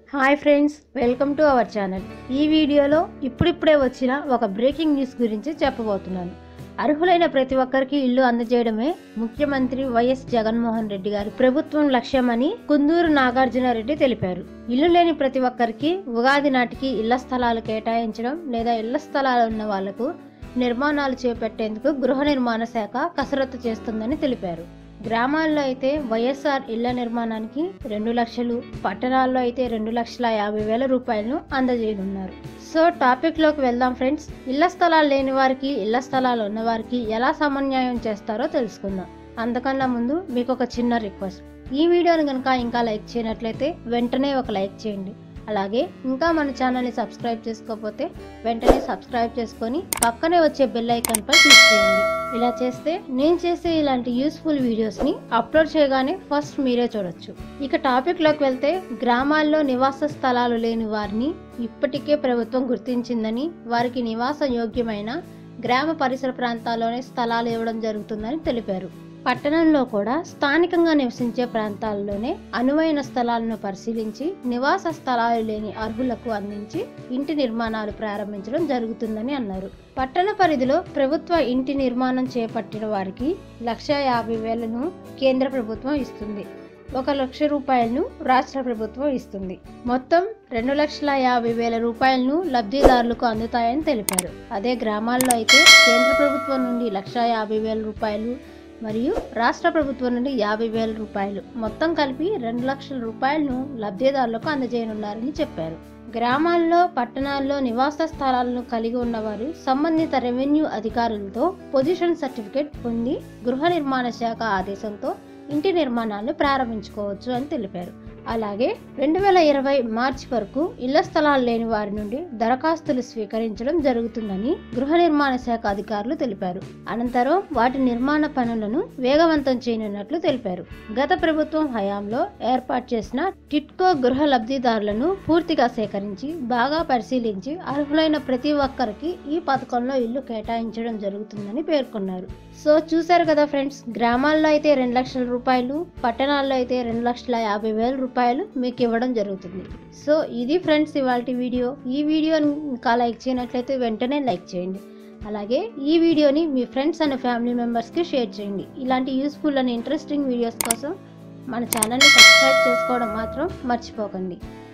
hi friends welcome to our channel ఈ వీడియోలో ఇప్పుడిప్పుడే వచ్చిన ఒక బ్రేకింగ్ న్యూస్ గురించి చెప్పబోతున్నాను అర్హులైన ప్రతి ఒక్కరికి ఇల్లు అందజేయడమే ముఖ్యమంత్రి వైఎస్ జగన్మోహన్ రెడ్డి గారి ప్రభుత్వం లక్ష్యమని కుందూరు నాగార్జున రెడ్డి తెలిపారు ఇల్లు లేని ప్రతి ఒక్కరికి ఉగాది నాటికి ఇళ్ల స్థలాలు కేటాయించడం లేదా ఇళ్ల స్థలాలు ఉన్న వాళ్లకు నిర్మాణాలు చేపట్టేందుకు గృహ నిర్మాణ శాఖ కసరత్తు చేస్తుందని తెలిపారు గ్రామాల్లో అయితే వైఎస్ఆర్ ఇళ్ల నిర్మాణానికి రెండు లక్షలు పట్టణాల్లో అయితే రెండు లక్షల యాభై వేల రూపాయలను అందజేయనున్నారు సో టాపిక్లోకి వెళ్దాం ఫ్రెండ్స్ ఇళ్ల స్థలాలు లేని వారికి ఇళ్ల స్థలాలు ఉన్న వారికి ఎలా సమన్యాయం చేస్తారో తెలుసుకుందాం అంతకన్నా ముందు మీకు ఒక చిన్న రిక్వెస్ట్ ఈ వీడియోని కనుక ఇంకా లైక్ చేయనట్లయితే వెంటనే ఒక లైక్ చేయండి అలాగే ఇంకా మన ఛానల్ని సబ్స్క్రైబ్ చేసుకోకపోతే వెంటనే సబ్స్క్రైబ్ చేసుకొని పక్కనే వచ్చే బెల్ ఐకాన్పై క్లిక్ చేయండి ఇలా చేస్తే నేను చేసే ఇలాంటి యూస్ఫుల్ వీడియోస్ని అప్లోడ్ చేయగానే ఫస్ట్ మీరే చూడొచ్చు ఇక టాపిక్లోకి వెళ్తే గ్రామాల్లో నివాస స్థలాలు లేని వారిని ఇప్పటికే ప్రభుత్వం గుర్తించిందని వారికి నివాస యోగ్యమైన గ్రామ పరిసర ప్రాంతాల్లోనే స్థలాలు ఇవ్వడం జరుగుతుందని తెలిపారు పట్టణంలో కూడా స్థానికంగా నివసించే ప్రాంతాల్లోనే అనువైన స్థలాలను పరిశీలించి నివాస స్థలాలు లేని అర్హులకు అందించి ఇంటి నిర్మాణాలు ప్రారంభించడం జరుగుతుందని అన్నారు పట్టణ పరిధిలో ప్రభుత్వ ఇంటి నిర్మాణం చేపట్టిన వారికి లక్ష యాభై వేలను కేంద్ర ప్రభుత్వం ఇస్తుంది ఒక లక్ష రూపాయలను రాష్ట్ర ప్రభుత్వం ఇస్తుంది మొత్తం రెండు లక్షల యాభై వేల రూపాయలను లబ్ధిదారులకు అందుతాయని తెలిపారు అదే గ్రామాల్లో అయితే కేంద్ర ప్రభుత్వం నుండి లక్ష యాభై వేల రూపాయలు మరియు రాష్ట్ర ప్రభుత్వం నుండి యాభై వేల రూపాయలు మొత్తం కలిపి రెండు లక్షల రూపాయలను లబ్ధిదారులకు అందజేయనున్నారని చెప్పారు గ్రామాల్లో పట్టణాల్లో నివాస స్థలాలను కలిగి ఉన్నవారు సంబంధిత రెవెన్యూ అధికారులతో పొజిషన్ సర్టిఫికేట్ పొంది గృహ నిర్మాణ శాఖ ఆదేశంతో ఇంటి నిర్మాణాలను ప్రారంభించుకోవచ్చు అని తెలిపారు అలాగే రెండు వేల ఇరవై మార్చి వరకు ఇళ్ల స్థలాలు లేని వారి నుండి దరఖాస్తులు స్వీకరించడం జరుగుతుందని గృహ నిర్మాణ శాఖ అధికారులు తెలిపారు అనంతరం వాటి నిర్మాణ పనులను వేగవంతం చేయనున్నట్లు తెలిపారు గత ప్రభుత్వం హయాంలో ఏర్పాటు చేసిన టిట్కో గృహ లబ్ధిదారులను పూర్తిగా సేకరించి బాగా పరిశీలించి అర్హులైన ప్రతి ఒక్కరికి ఈ పథకంలో ఇల్లు కేటాయించడం జరుగుతుందని పేర్కొన్నారు సో చూశారు కదా ఫ్రెండ్స్ గ్రామాల్లో అయితే రెండు లక్షల రూపాయలు పట్టణాల్లో అయితే రెండు లక్షల యాభై వేల రూపాయలు మీకు ఇవ్వడం జరుగుతుంది సో ఇది ఫ్రెండ్స్ ఇవాళ వీడియో ఈ వీడియోని ఇంకా లైక్ చేయనట్లయితే వెంటనే లైక్ చేయండి అలాగే ఈ వీడియోని మీ ఫ్రెండ్స్ అండ్ ఫ్యామిలీ మెంబర్స్కి షేర్ చేయండి ఇలాంటి యూస్ఫుల్ అండ్ ఇంట్రెస్టింగ్ వీడియోస్ కోసం మన ఛానల్ని సబ్స్క్రైబ్ చేసుకోవడం మాత్రం మర్చిపోకండి